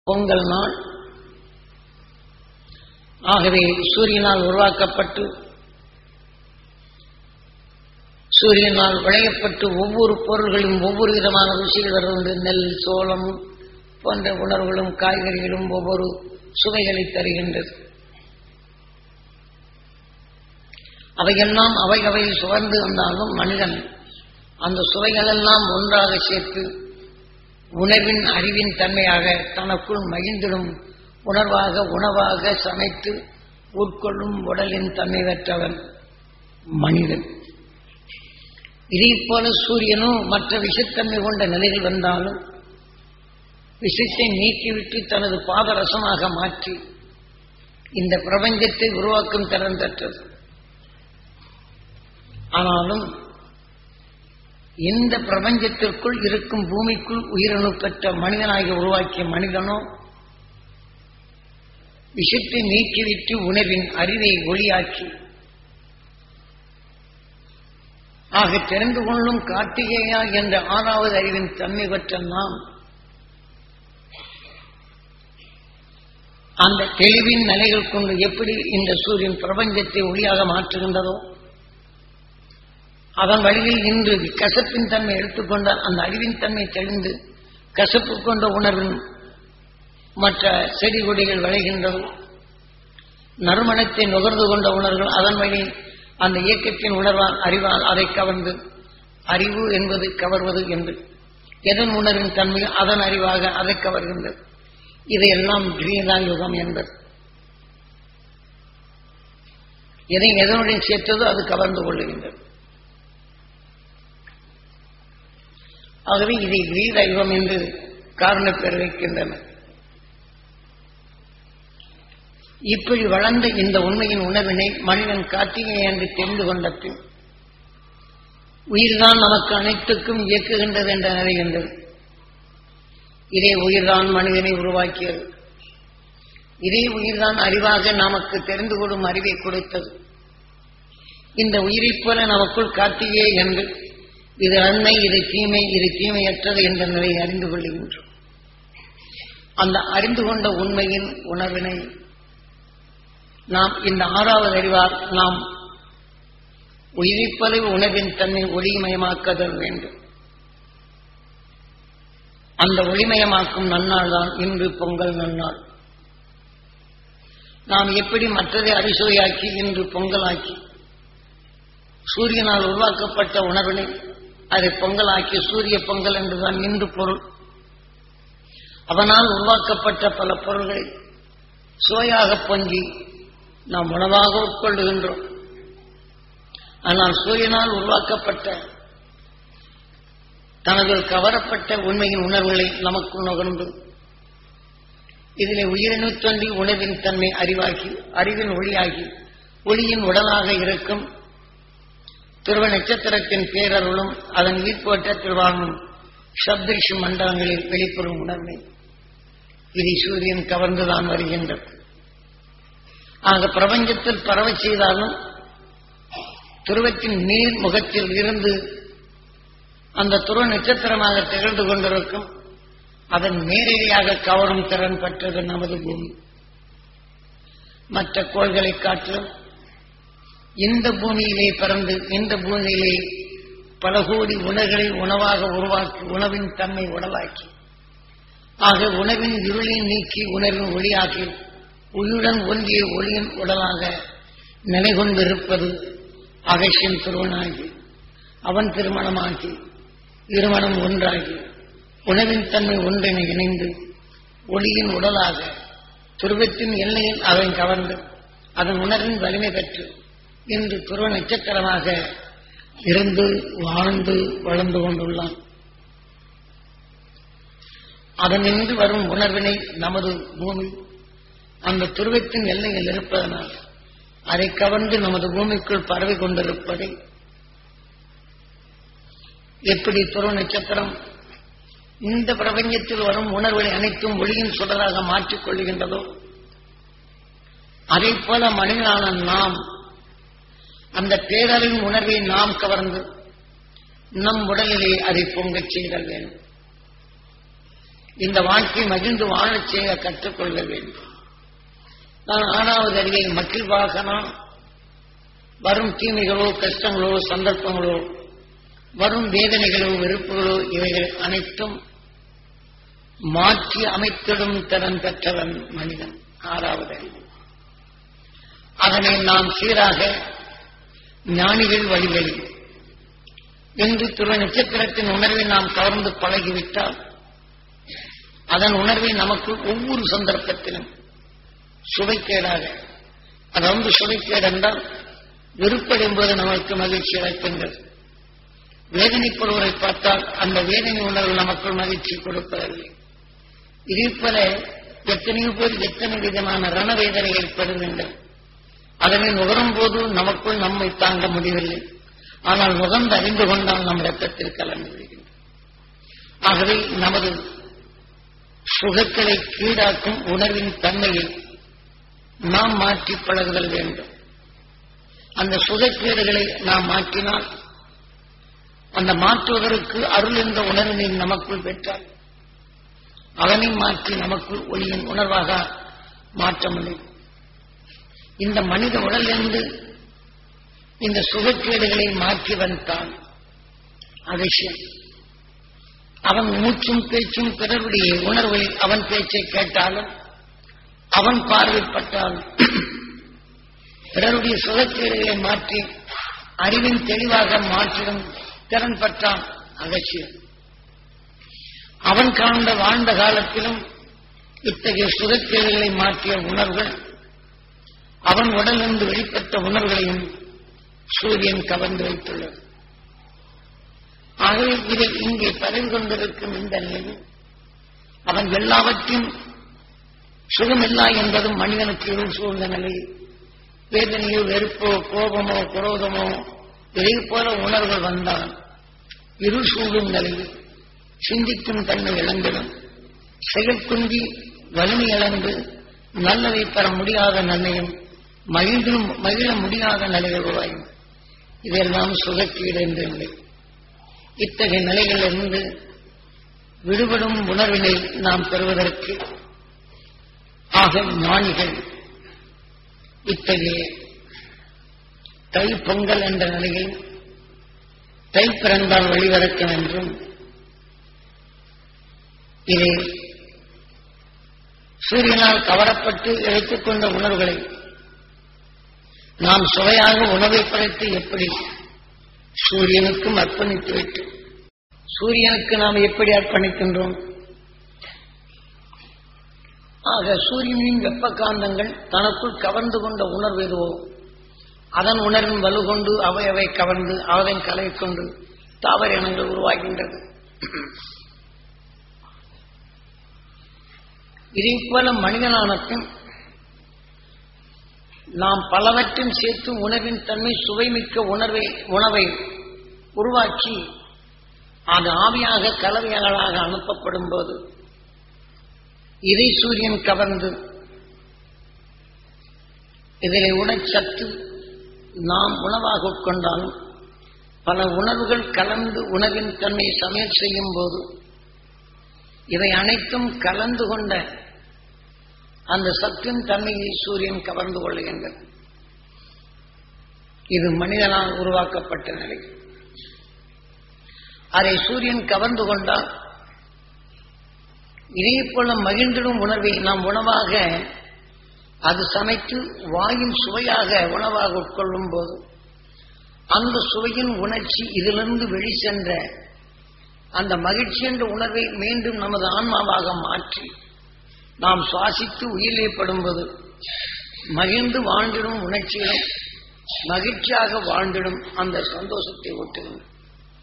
பொங்கல் நாள் ஆகவே சூரியனால் உருவாக்கப்பட்டு சூரியனால் விளையப்பட்டு ஒவ்வொரு பொருள்களும் ஒவ்வொரு விதமான ருசிகள் வருவது நெல் சோளம் போன்ற உணர்வுகளும் காய்கறிகளும் ஒவ்வொரு சுவைகளை தருகின்றது அவையெல்லாம் அவை அவை சுவர்ந்து வந்தாலும் மனிதன் அந்த சுவைகளெல்லாம் ஒன்றாக சேர்த்து உணர்வின் அறிவின் தன்மையாக தனக்குள் மகிழ்ந்திடும் உணர்வாக உணவாக சமைத்து உட்கொள்ளும் உடலின் தன்மை பெற்றவன் மனிதன் இதே போல சூரியனும் மற்ற விஷத்தன்மை கொண்ட நிலையில் வந்தாலும் விஷத்தை நீக்கிவிட்டு தனது பாதரசமாக மாற்றி இந்த பிரபஞ்சத்தை உருவாக்கும் திறன் பெற்றது ஆனாலும் இந்த பிரபஞ்சத்திற்குள் இருக்கும் பூமிக்குள் உயிரணு பெற்ற மனிதனாகி உருவாக்கிய மனிதனோ விஷத்தை நீக்கிவிட்டு உணர்வின் அறிவை ஒளியாக்கி ஆக தெரிந்து கொள்ளும் கார்த்திகேயா என்ற ஆறாவது அறிவின் தன்மை பெற்ற நாம் அந்த தெளிவின் நிலைகள் கொண்டு எப்படி இந்த சூரியன் பிரபஞ்சத்தை ஒளியாக மாற்றுகின்றதோ அதன் வழியில் இன்று கசப்பின் தன்மை எடுத்துக்கொண்ட அந்த அறிவின் தன்மை தெளிந்து கசப்பு கொண்ட உணர்வின் மற்ற செடி கொடிகள் விளைகின்றதோ நறுமணத்தை நுகர்ந்து கொண்ட உணர்வுகள் அதன் வழி அந்த இயக்கத்தின் உணர்வால் அறிவால் அதை கவர்ந்து அறிவு என்பது கவர்வது என்று எதன் உணர்வின் தன்மை அதன் அறிவாக அதை கவர்கின்றது இதையெல்லாம் கிரீதா யுகம் என்பது எதை எதனுடன் சேர்த்ததோ அது கவர்ந்து கொள்ளுகின்றது ஆகவே இதை கிரீத யுகம் என்று காரண பெயர் வைக்கின்றனர் இப்படி வளர்ந்த இந்த உண்மையின் உணர்வினை மனிதன் கார்த்திகை என்று தெரிந்து கொண்ட பின் உயிர்தான் நமக்கு அனைத்துக்கும் இயக்குகின்றது என்ற நிலைகின்றது இதே உயிர்தான் மனிதனை உருவாக்கியது இதே உயிர்தான் அறிவாக நமக்கு தெரிந்து கொள்ளும் அறிவை கொடுத்தது இந்த உயிரைப் போல நமக்குள் கார்த்திகே என்று இது நன்மை இது தீமை இது தீமையற்றது என்ற நிலையை அறிந்து கொள்ளுகின்றோம் அந்த அறிந்து கொண்ட உண்மையின் உணர்வினை நாம் இந்த ஆறாவது அறிவால் நாம் உயிரிப்பளவு உணவின் தன்மை ஒளிமயமாக்குதல் வேண்டும் அந்த ஒளிமயமாக்கும் நன்னாள் தான் இன்று பொங்கல் நன்னாள் நாம் எப்படி மற்றதை அரிசுவையாக்கி இன்று பொங்கலாக்கி சூரியனால் உருவாக்கப்பட்ட உணர்வினை அதை பொங்கலாக்கி சூரிய பொங்கல் என்றுதான் இன்று பொருள் அவனால் உருவாக்கப்பட்ட பல பொருள்களை சுவையாக பொங்கி நாம் உணவாக உட்கொள்ளுகின்றோம் ஆனால் சூரியனால் உருவாக்கப்பட்ட தனது கவரப்பட்ட உண்மையின் உணர்வுகளை நமக்கு நுகர்ந்து இதிலே உயிரினு தோன்றி உணவின் தன்மை அறிவாகி அறிவின் ஒளியாகி ஒளியின் உடலாக இருக்கும் துருவ நட்சத்திரத்தின் பேரருளும் அதன் ஈர்ப்போட்டத்தில் வாழும் சப்திஷு மண்டலங்களில் வெளிப்படும் உணர்வை இதை சூரியன் கவர்ந்துதான் வருகின்றது ஆக பிரபஞ்சத்தில் பரவ செய்தாலும் துருவத்தின் நீர் முகத்தில் இருந்து அந்த துருவ நட்சத்திரமாக திகழ்ந்து கொண்டிருக்கும் அதன் நேரடியாக கவரும் திறன் பெற்றது நமது பூமி மற்ற கோள்களை காட்டிலும் இந்த பூமியிலே பிறந்து இந்த பூமியிலே பல கோடி உணர்களை உணவாக உருவாக்கி உணவின் தன்மை உடலாக்கி ஆக உணவின் இருளை நீக்கி உணர்வின் ஒளியாக்கி உயிருடன் ஒன்றிய ஒளியின் உடலாக நிலை கொண்டிருப்பது அகசியம் திருவனாகி அவன் திருமணமாகி இருமணம் ஒன்றாகி உணவின் தன்மை ஒன்றினை இணைந்து ஒளியின் உடலாக துருவத்தின் எல்லையில் அவன் கவர்ந்து அதன் உணர்வின் வலிமை பெற்று இன்று துருவ நட்சத்திரமாக இருந்து வாழ்ந்து வளர்ந்து கொண்டுள்ளான் அதனின்று வரும் உணர்வினை நமது பூமி அந்த துருவத்தின் எல்லையில் இருப்பதனால் அதை கவர்ந்து நமது பூமிக்குள் பரவி கொண்டிருப்பதை எப்படி துருவ நட்சத்திரம் இந்த பிரபஞ்சத்தில் வரும் உணர்வுகளை அனைத்தும் ஒளியின் சுடராக மாற்றிக் கொள்கின்றதோ அதை போல மனிதனான நாம் அந்த பேரறிவின் உணர்வை நாம் கவர்ந்து நம் உடலிலே அதை பொங்கச் செய்தல் வேண்டும் இந்த வாழ்க்கை மகிழ்ந்து வாழச் செய்ய கற்றுக்கொள்ள வேண்டும் நான் ஆறாவது அறிவை மகிழ்வாகனா வரும் தீமைகளோ கஷ்டங்களோ சந்தர்ப்பங்களோ வரும் வேதனைகளோ வெறுப்புகளோ இவைகள் அனைத்தும் மாற்றி அமைத்திடும் திறன் பெற்றவன் மனிதன் ஆறாவது அறிவு அதனை நாம் சீராக ஞானிகள் வழிகளில் என்று துருவ நட்சத்திரத்தின் உணர்வை நாம் கவர்ந்து பழகிவிட்டால் அதன் உணர்வை நமக்கு ஒவ்வொரு சந்தர்ப்பத்திலும் சுவைக்கேடாக அதாவது சுவைக்கேடு என்றால் வெறுப்படையும்போது நமக்கு மகிழ்ச்சி அளிக்கின்றது வேதனைப்படுவதை பார்த்தால் அந்த வேதனை உணர்வு நமக்குள் மகிழ்ச்சி கொடுப்பதில்லை இதே போல எத்தனையோ பேர் எத்தனை விதமான ரணவேதனைகள் பெறுகின்றன அதனை நுகரும் போது நமக்குள் நம்மை தாங்க முடியவில்லை ஆனால் நுகர்ந்து அறிந்து கொண்டால் நம் ரத்தத்தில் கலந்து விடுகின்றன ஆகவே நமது சுகங்களை கீழாக்கும் உணர்வின் தன்மையை நாம் மாற்றி பழகுதல் வேண்டும் அந்த சுகக்கேடுகளை நாம் மாற்றினால் அந்த மாற்றுவதற்கு அருள் என்ற உணர்வினை நமக்குள் பெற்றால் அவனை மாற்றி நமக்குள் ஒளியின் உணர்வாக மாற்ற முடியும் இந்த மனித உடலிலிருந்து இந்த சுகக்கேடுகளை மாற்றியவன் தான் அவசியம் அவன் மூச்சும் பேச்சும் பிறருடைய உணர்வுகளில் அவன் பேச்சை கேட்டாலும் அவன் பார்வைப்பட்டாலும் பிறருடைய சுகக்கேடுகளை மாற்றி அறிவின் தெளிவாக மாற்றிடும் திறன் பெற்றான் அகசியம் அவன் காண்ட வாழ்ந்த காலத்திலும் இத்தகைய சுகக்கேடுகளை மாற்றிய உணர்வுகள் அவன் உடலிருந்து வெளிப்பட்ட உணர்வுகளையும் சூரியன் கவர்ந்து வைத்துள்ளது ஆகவே இதை இங்கே பரவி கொண்டிருக்கும் இந்த நிலையில் அவன் எல்லாவற்றையும் சுகமில்லா என்பதும் மனிதனுக்கு இருள் சூழ்ந்த நிலையில் வேதனையோ வெறுப்போ கோபமோ குரோதமோ இதை போல உணர்வுகள் வந்தால் இருள் சூழும் நிலையில் சிந்திக்கும் தன்மை இழந்திடும் செயற்குந்தி வலிமை இழந்து நல்லதை பெற முடியாத நிலையும் மகிழ்ந்தும் மகிழ முடியாத நிலை உருவாயும் இதெல்லாம் சுகக்கீடு என்ற நிலை இத்தகைய நிலைகளிலிருந்து விடுபடும் உணர்வினை நாம் பெறுவதற்கு ஆக ஞானிகள் இத்தகைய தை பொங்கல் என்ற நிலையில் தை பிறந்தால் வெளிவரக்கம் என்றும் இதை சூரியனால் கவரப்பட்டு இழைத்துக் கொண்ட உணர்வுகளை நாம் சுவையாக உணவை படைத்து எப்படி சூரியனுக்கும் அர்ப்பணித்து விட்டு சூரியனுக்கு நாம் எப்படி அர்ப்பணிக்கின்றோம் ஆக சூரியனின் வெப்ப காந்தங்கள் தனக்குள் கவர்ந்து கொண்ட உணர்வு எதுவோ அதன் உணர்வின் வலு கொண்டு அவை அவை கவர்ந்து அவதன் கலை கொண்டு தாவர இனங்கள் உருவாகின்றது இதை போல மனிதனானத்தின் நாம் பலவற்றையும் சேர்த்து உணவின் தன்மை சுவைமிக்க உணர்வை உணவை உருவாக்கி அது ஆவியாக கலவையாளாக அனுப்பப்படும் போது இதை சூரியன் கவர்ந்து இதில் உணச்சத்து நாம் உணவாக உட்கொண்டாலும் பல உணர்வுகள் கலந்து உணவின் தன்மை சமையல் செய்யும் போது இவை அனைத்தும் கலந்து கொண்ட அந்த சத்தின் தன்மையை சூரியன் கவர்ந்து கொள்ளுகின்றது இது மனிதனால் உருவாக்கப்பட்ட நிலை அதை சூரியன் கவர்ந்து கொண்டால் இதே போல மகிழ்ந்திடும் உணர்வை நாம் உணவாக அது சமைத்து வாயின் சுவையாக உணவாக உட்கொள்ளும் போது அந்த சுவையின் உணர்ச்சி இதிலிருந்து வெளி சென்ற அந்த மகிழ்ச்சி என்ற உணர்வை மீண்டும் நமது ஆன்மாவாக மாற்றி நாம் சுவாசித்து உயிரிழப்படும்போது மகிழ்ந்து வாழ்ந்திடும் உணர்ச்சிகளும் மகிழ்ச்சியாக வாழ்ந்திடும் அந்த சந்தோஷத்தை ஊட்டுகின்றன